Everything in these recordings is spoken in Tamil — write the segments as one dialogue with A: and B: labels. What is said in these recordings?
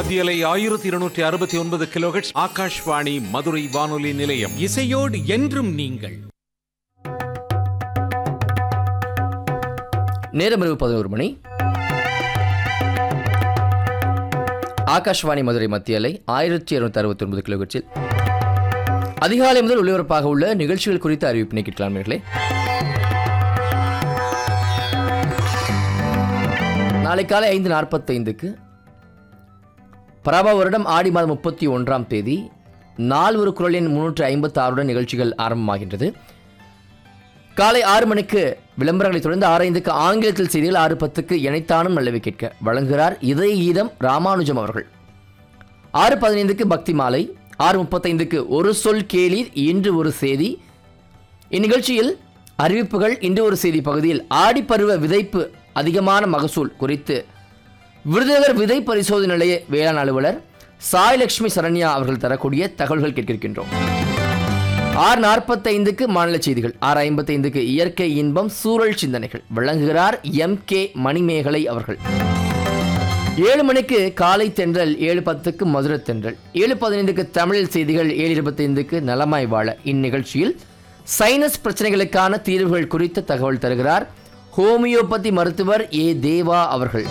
A: மத்தியலை ஆயிரத்தி இருநூற்றி அறுபத்தி ஒன்பது கிலோஹெட்ஸ் ஆகாஷ்வாணி மதுரை வானொலி நிலையம்
B: இசையோடு என்றும் நீங்கள்
C: நேரம் இரவு பதினோரு மணி ஆகாஷ்வாணி மதுரை மத்திய அலை ஆயிரத்தி இருநூத்தி அறுபத்தி ஒன்பது கிலோஹெட்ஸில் அதிகாலை முதல் ஒளிபரப்பாக உள்ள நிகழ்ச்சிகள் குறித்த அறிவிப்பினை கேட்கலாம் நேர்களே நாளை காலை ஐந்து நாற்பத்தைந்துக்கு பராபா வருடம் ஆடி மாதம் முப்பத்தி ஒன்றாம் தேதி நாள் ஒரு குரல் எண் முன்னூற்றி ஐம்பத்தி ஆறுடன் நிகழ்ச்சிகள் ஆரம்பமாகின்றது காலை ஆறு மணிக்கு விளம்பரங்களை தொடர்ந்து ஆறு ஐந்துக்கு ஆங்கிலத்தில் செய்திகள் ஆறு பத்துக்கு இணைத்தானும் நல்லவை கேட்க வழங்குகிறார் இதய கீதம் ராமானுஜம் அவர்கள் ஆறு பதினைந்துக்கு பக்தி மாலை ஆறு முப்பத்தைந்துக்கு ஒரு சொல் கேளீர் இன்று ஒரு செய்தி இந்நிகழ்ச்சியில் அறிவிப்புகள் இன்று ஒரு செய்தி பகுதியில் ஆடிப்பருவ விதைப்பு அதிகமான மகசூல் குறித்து விருதுநகர் விதை பரிசோதனை நிலைய வேளாண் அலுவலர் சாய்லட்சுமி சரண்யா அவர்கள் தரக்கூடிய தகவல்கள் கேட்கின்றோம் ஆறு நாற்பத்தைந்துக்கு மாநில செய்திகள் ஆறு ஐம்பத்தைந்துக்கு இயற்கை இன்பம் சூழல் சிந்தனைகள் விளங்குகிறார் எம் கே மணிமேகலை அவர்கள் ஏழு மணிக்கு காலை தென்றல் ஏழு பத்துக்கு மதுரை தென்றல் ஏழு பதினைந்துக்கு தமிழில் செய்திகள் ஏழு இருபத்தைந்துக்கு நலமாய் வாழ இந்நிகழ்ச்சியில் சைனஸ் பிரச்சனைகளுக்கான தீர்வுகள் குறித்த தகவல் தருகிறார் ஹோமியோபதி மருத்துவர் ஏ தேவா அவர்கள்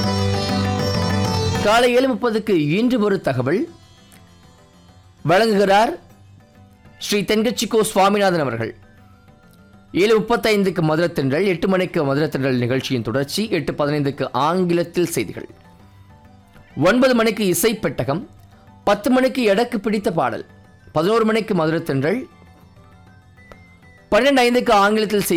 C: காலை ஏழு முப்பதுக்கு இன்று ஒரு தகவல் வழங்குகிறார் ஸ்ரீ தென்கட்சிக்கோ சுவாமிநாதன் அவர்கள் ஏழு முப்பத்தைந்துக்கு மதுரை தென்றல் எட்டு மணிக்கு மதுரை தென்றல் நிகழ்ச்சியின் தொடர்ச்சி எட்டு பதினைந்துக்கு ஆங்கிலத்தில் செய்திகள் ஒன்பது மணிக்கு இசை பெட்டகம் பத்து மணிக்கு எடக்கு பிடித்த பாடல் பதினோரு மணிக்கு மதுரை தென்றல் பன்னெண்டு ஐந்துக்கு ஆங்கிலத்தில் செய்தி